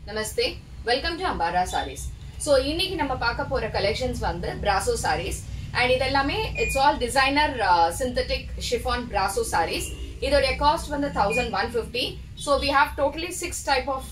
Namaste welcome to Ambara saris so இன்னைக்கு நம்ம பார்க்க போற கலெக்ஷன்ஸ் வந்து பிராசோ சாரீஸ் அண்ட் இதெல்லாமே it's all designer synthetic chiffon brasso saris இதோடைய காஸ்ட் வந்து thousand one fifty so we have totally six type of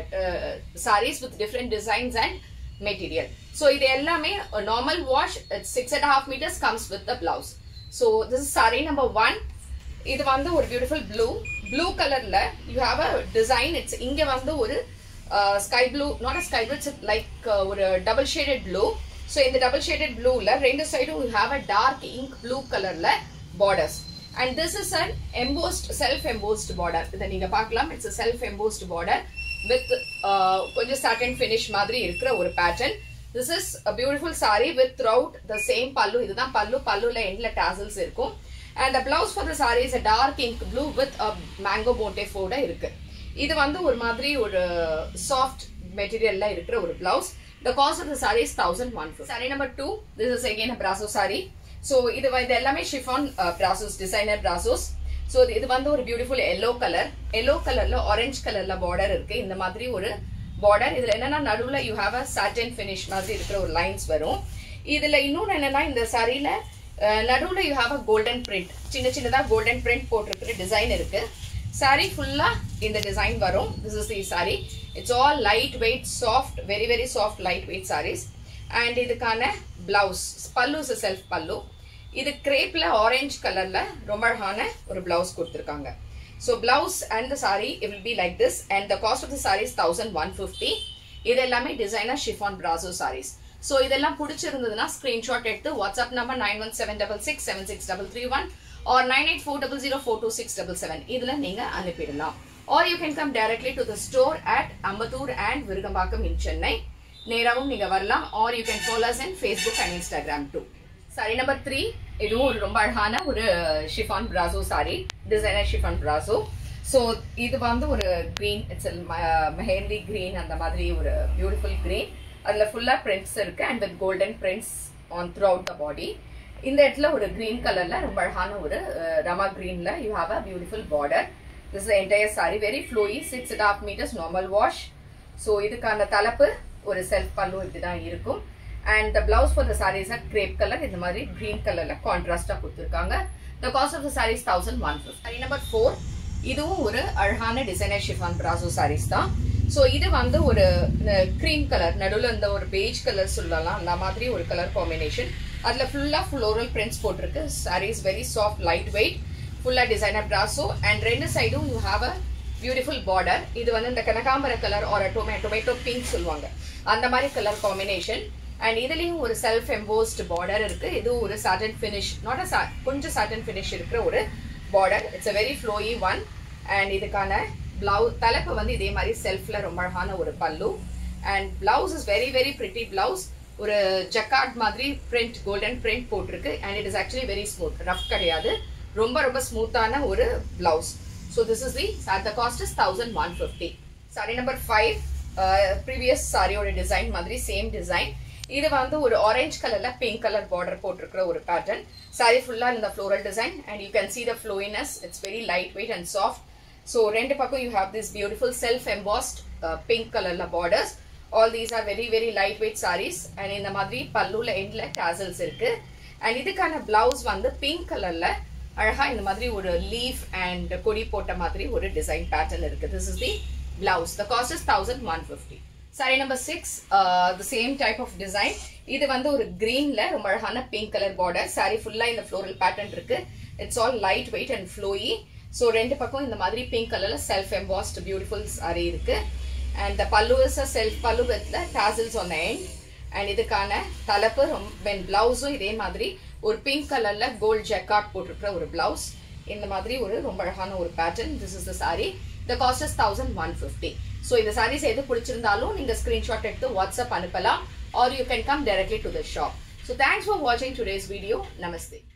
saris with different designs and material so இது எல்லாமே normal wash six and half metres comes with the blouse so this is sari number one இது வந்து ஒரு beautiful blue blue கலர்ல you have a design it's இங்க வந்து ஒரு sky blue not a sky blue it's like ஒரு double shaded blue so இந்த double shaded ப்ளூல ரெண்டு சைடும் you have a dark ink blue கலர்ல borders and this is an embossed self embossed border இதை நீங்க பார்க்கலாம் it's self embossed border with கொஞ்சம் சாட்டன் ஃபினிஷ் மாதிரி இருக்கிற ஒரு pattern this is beautiful sari with through the same pallu இதுதான் பல்லு பல்லுல எண்ட்ல டாசல்ஸ் இருக்கும் and the blouse for the sari is dark ink blue with mango மோட்டேஃபோட இருக்கு இது வந்து ஒரு மாதிரி ஒரு சாஃப்ட் மெட்டீரியல்ல இருக்கிற ஒரு blouse the cost of the sari is thousand one sari number two this is again a brasso sari so இது இது எல்லாமே chiffon brassos designer brassos so இது வந்து ஒரு பியூட்டிஃபுல் எல்லோ கலர் எல்லோ கலர்ல ஆரஞ்சு கலர்ல பார்டர் இருக்கு இந்த மாதிரி ஒரு பார்டர் இதுல என்னன்னா நடுவுல you have a satin finish மாதிரி இருக்கிற ஒரு லைன்ஸ் வரும் இதுல இன்னொன்னு என்னன்னா இந்த சாரியில நடுவுல you have a golden print சின்ன சின்னதா கோல்டன் பிரிண்ட் போட்டிருக்கிற டிசைன் இருக்கு சாரி ஃபுல்லா இந்த டிசைன் வரும் this is the sari it's all light weight soft very very soft light weight saris and இதுக்கான blouse pallu is self pallu இது கிரேப்ல ஆரஞ்சு கலர்ல ரொம்ப அழகான ஒரு பிளவுஸ் கொடுத்துருக்காங்க so blouse and the sari it will be like this and the cost of the saris thousand one fifty இது எல்லாமே designer chiffon brasso saris so இதெல்லாம் பிடிச்சிருந்ததுன்னா ஸ்கிரீன்ஷாட் எடுத்து WhatsApp number nine one seven double six seven six double three one or nine eight four double zero four two six double seven இதில் நீங்கள் அனுப்பிடலாம் or you can come directly to the store at Ambattur and Virugambakkam in Chennai நேராகவும் நீங்கள் வரலாம் or you can follows in Facebook and Instagram too sari number three இதுவும் ஒரு ரொம்ப அழகான ஒரு chiffon brasso sari designer chiffon brasso so இது வந்து ஒரு கிரீன் இட்ஸ் மெஹந்தி கிரீன் அந்த மாதிரி ஒரு பியூட்டிஃபுல் கிரீன் அதில் ஃபுல்லாக பிரிண்ட்ஸ் இருக்கு and with golden prints on throughout the body இந்த இடத்துல ஒரு கிரீன் கலர்ல ரொம்ப அழகான ஒரு ரமா கிரீன்ல you have a beautiful border this entire sari very flowy six and half metres normal wash so இதுக்கான தலைப்பு ஒரு செல்ஃப் பல்லு இப்படிதான் இருக்கும் and the blouse for the saris crepe colour இந்த மாதிரி கிரீன் கலர்ல கான்ட்ராஸ்டா கொடுத்துருக்காங்க the cost of the saris thousand one fifty sari number four இதுவும் ஒரு அழகான டிசைனர் ஷிஃபான் பிராசோ சாரீஸ் தான் ஸோ இது வந்து ஒரு க்ரீம் கலர் நடுவில் இந்த ஒரு பேஜ் கலர் சொல்லலாம் அந்த மாதிரி ஒரு கலர் காம்பினேஷன் அதில் ஃபுல்லாக ஃப்ளோரல் பிரிண்ட்ஸ் போட்டிருக்கு saris very soft light weight ஃபுல்லாக டிசைனர் பிராசோ அண்ட் ரெண்டு சைடும் you have a beautiful border இது வந்து இந்த கனகாம்பர கலர் ஒரு டொமே டொமேட்டோ பிங்க் சொல்லுவாங்க அந்த மாதிரி கலர் காம்பினேஷன் அண்ட் இதுலேயும் ஒரு செல்ஃப் எம்போஸ்ட் பார்டர் இருக்கு இது ஒரு சாட்டன் ஃபினிஷ் நாட் அ கொஞ்சம் சாட்டன் ஃபினிஷ் இருக்கிற ஒரு border it's a very flowy one and இதுக்கான பிளவு தலைப்பு வந்து இதே மாதிரி செல்ஃப்ல ரொம்ப அழகான ஒரு pallu and blouse is very very pretty blouse ஒரு ஜக்கார்ட் மாதிரி பிரிண்ட் கோல்டன் பிரிண்ட் போட்டிருக்கு and it is actually very smooth rough கிடையாது ரொம்ப ரொம்ப ஸ்மூத்தான ஒரு blouse so this is the the cost is thousand one fifty sari number five previous சாரியோட design மாதிரி சேம் டிசைன் இது வந்து ஒரு ஆரஞ்சு கலர்ல பிங்க் கலர் பார்டர் போட்டிருக்கிற ஒரு பேட்டர்ன் சாரி ஃபுல்லா இந்த floral design and you can see the flowiness it's very light weight and soft so ரெண்டு பக்கம் you have this beautiful self embossed pink கலர்ல borders all these are very very light weight saris and இந்த மாதிரி பல்லுல எண்ட்ல tassels இருக்கு and இதுக்கான blouse வந்து பிங்க் கலர்ல அழகா இந்த மாதிரி ஒரு லீஃப் அண்ட் கொடி போட்ட மாதிரி ஒரு டிசைன் பேட்டர்ன் இருக்கு this is the blouse the cost is thousand one fifty sari number six the same type of design இது வந்து ஒரு கிரீன்ல ரொம்ப அழகான பிங்க் கலர் பார்டர் சாரி ஃபுல்லா இந்த ஃப்ளோரல் பேட்டர்ன் இருக்கு it's all light weight and flowy so ரெண்டு பக்கம் இந்த மாதிரி பிங்க் கலர்ல செல்ஃப் எம்பாஸ்ட் பியூட்டிஃபுல் சாரி இருக்கு and the pallu is a self pallu வித்ல டாசில்ஸ் ஆன் எண்ட் அண்ட் இதுக்கான தலைப்பு ரொம்ப பிளவுஸும் இதே மாதிரி ஒரு பிங்க் கலர்ல கோல்ட் ஜெக்கார்ட் போட்டிருக்கிற ஒரு பிளவுஸ் இந்த மாதிரி ஒரு ரொம்ப அழகான ஒரு pattern this is the sari the cost is thousand one fifty so இந்த சாரீஸ் எது பிடிச்சிருந்தாலும் நீங்க ஸ்கிரீன்ஷாட் எடுத்து வாட்ஸ்அப் அனுப்பலாம் or you can come directly to the shop so thanks for வாட்சிங் டுடேஸ் வீடியோ நமஸ்தே